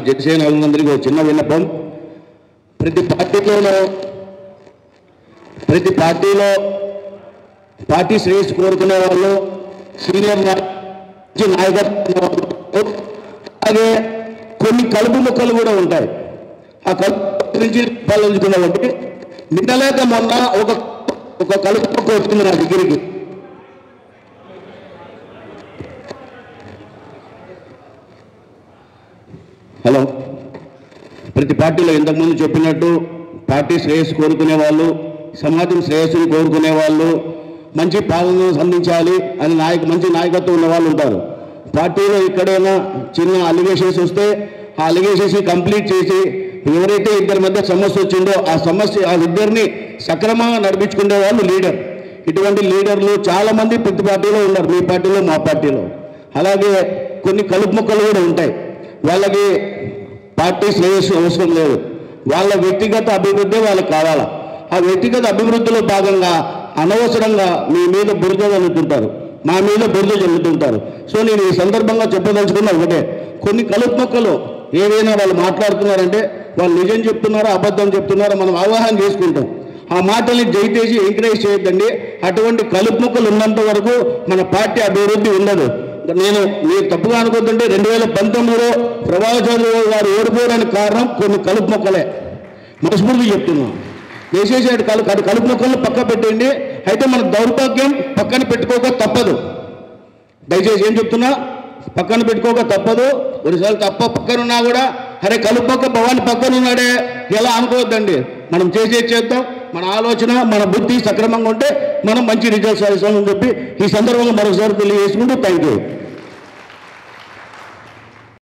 జనసేన అభినందరికి ఒక చిన్న విన్నపం ప్రతి పార్టీలోనూ ప్రతి పార్టీలో పార్టీ శ్రేయస్సు కోరుకునే వాళ్ళు సీనియర్ నా- మంచి నాయకత్వం ఉన్న వాళ్ళు, అలాగే కొన్ని కలుపు ముక్కలు కూడా ఉంటాయి ఆ కలుపు గురించి పాలించుకున్నామంటే నిన్నలేక మొన్న ఒక ఒక కలుపు ముక్క వచ్చింది నా దగ్గరికి హలో ప్రతి పార్టీలో ఇంతకుముందు చెప్పినట్టు పార్టీ శ్రేయస్సు కోరుకునే వాళ్ళు సమాజం శ్రేయస్సుని కోరుకునే వాళ్ళు మంచి పాలన అందించాలి అని నాయక మంచి నాయకత్వం ఉన్న వాళ్ళు ఉంటారు పార్టీలో ఎక్కడైనా చిన్న అలిగేషన్స్ వస్తే ఆ అలిగేషన్స్ కంప్లీట్ చేసి ఎవరైతే ఇద్దరి మధ్య సమస్య వచ్చిందో ఆ సమస్య ఆ ఇద్దరిని సక్రమంగా నడిపించుకునే వాళ్ళు లీడర్ ఇటువంటి లీడర్లు చాలా మంది ప్రతి పార్టీలో ఉన్నారు మీ పార్టీలో మా పార్టీలో అలాగే కొన్ని కలుపు మొక్కలు కూడా ఉంటాయి వాళ్ళకి పార్టీ శ్రేయస్సు అవసరం లేదు వాళ్ళ వ్యక్తిగత అభివృద్ధి వాళ్ళకి కావాలా ఆ వ్యక్తిగత అభివృద్ధిలో భాగంగా అనవసరంగా మీ మీద బురద చల్లుతుంటారు మా మీద బురద చల్లుతుంటారు సో నేను ఈ సందర్భంగా చెప్పదలుచుకున్న ఒకటే కొన్ని కలుపు మొక్కలు ఏవైనా వాళ్ళు మాట్లాడుతున్నారంటే వాళ్ళు నిజం చెప్తున్నారో అబద్ధం చెప్తున్నారో మనం అవగాహన చేసుకుంటాం ఆ మాటల్ని దయచేసి ఎంకరేజ్ చేయొద్దండి అటువంటి కలుపు మొక్కలు ఉన్నంత వరకు మన పార్టీ అభివృద్ధి ఉండదు నేను మీరు తప్పుగా అనుకోతుంటే రెండు వేల పంతొమ్మిదిలో ప్రభావ చౌదరి గారు ఓడిపోవడానికి కారణం కొన్ని కలుపు మొక్కలే మనస్ఫూర్తి చెప్తున్నాం వేసేసాడు కలు కలు- కలుపు మొక్కలను పక్క పెట్టండి అయితే మన దౌర్భాగ్యం పక్కన పెట్టుకోక తప్పదు దయచేసి ఏం చెప్తున్నా పక్కన పెట్టుకోక తప్పదు ఒకసారి తప్ప పక్కన ఉన్నా కూడా అరే కలుపు పక్క భవాని పక్కన ఉన్నాడే ఎలా అనుకోవద్దండి మనం చేసేది చేద్దాం మన ఆలోచన మన బుద్ధి సక్రమంగా ఉంటే మనం మంచి రిజల్ట్స్ సాధిస్తామని చెప్పి ఈ సందర్భంగా మరోసారి తెలియజేసుకుంటూ థ్యాంక్ యూ